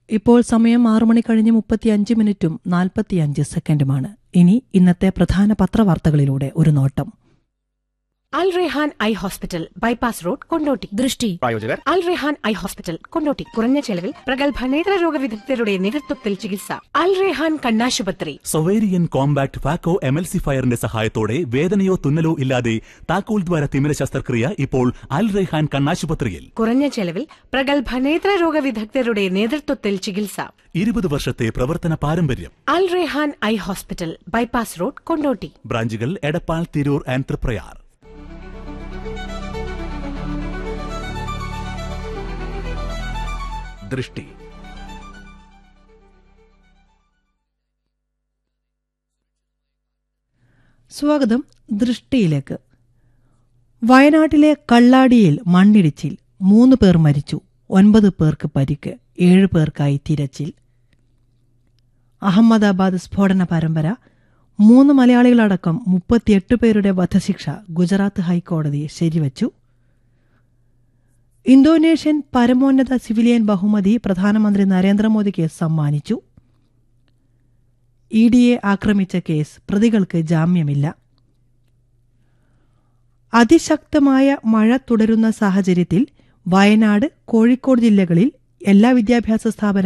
ഇപ്പോൾ സമയം ആറു മണി കഴിഞ്ഞ് മുപ്പത്തിയഞ്ച് മിനിറ്റും നാൽപ്പത്തിയഞ്ച് സെക്കൻഡുമാണ് ഇനി ഇന്നത്തെ പ്രധാന പത്രവാർത്തകളിലൂടെ ഒരു നോട്ടം Al Rehan eye hospital bypass road Kondotty ദൃഷ്ടി പ്രായോജകർ അൽ റെഹാൻ ഐ ഹോസ്പിറ്റൽ കൊണ്ടോട്ടി കുറഞ്ഞ ചെലവിൽ പ്രഗത്ഭ നേത്രരോഗ വിദഗ്ധരുടെ നേതൃത്വത്തിൽ ചികിത്സ അൽ റെഹാൻ കണ്ണാശുപത്രി സൊവേരിയൻ കോമ്പാക്ട് ഫാക്കോ എമൽസിഫയറിന്റെ സഹായത്തോടെ വേദനയോ തുന്നലോ ഇല്ലാതെ താക്കോൽ ദ്വാര തിമിര ശസ്ത്രക്രിയ ഇപ്പോൾ അൽ റെഹാൻ കണ്ണാശുപത്രിയിൽ കുറഞ്ഞ ചെലവിൽ പ്രഗത്ഭ നേത്രരോഗ വിദഗ്ധരുടെ നേതൃത്വത്തിൽ ചികിത്സ ഇരുപത് വർഷത്തെ പ്രവർത്തന പാരമ്പര്യം Al Rehan eye hospital bypass road Kondotty ബ്രാഞ്ചുകൾ എടപ്പാൾ തിരൂർ ആൻഡ് തൃപ്രയാർ ദൃഷ്ടി സ്വാഗതം ദൃഷ്ടിയിലേക്ക് വയനാട്ടിലെ കള്ളാടിയിൽ മണ്ണിടിച്ചിൽ മൂന്ന് പേർ മരിച്ചു ഒൻപത് പേർക്ക് പരിക്ക് ഏഴ് പേർക്കായി തിരച്ചിൽ അഹമ്മദാബാദ് സ്ഫോടന പരമ്പര മൂന്ന് മലയാളികളടക്കം മുപ്പത്തിയെട്ട് പേരുടെ വധശിക്ഷ ഗുജറാത്ത് ഹൈക്കോടതി ശരിവച്ചു ഇന്തോനേഷ്യൻ പരമോന്നത സിവിലിയൻ ബഹുമതി പ്രധാനമന്ത്രി നരേന്ദ്രമോദിക്ക് സമ്മാനിച്ചു ഇ ഡിയെ ആക്രമിച്ച കേസ് പ്രതികൾക്ക് ജാമ്യമില്ല അതിശക്തമായ മഴ തുടരുന്ന സാഹചര്യത്തിൽ വയനാട് കോഴിക്കോട് ജില്ലകളിൽ എല്ലാ വിദ്യാഭ്യാസ സ്ഥാപനങ്ങളും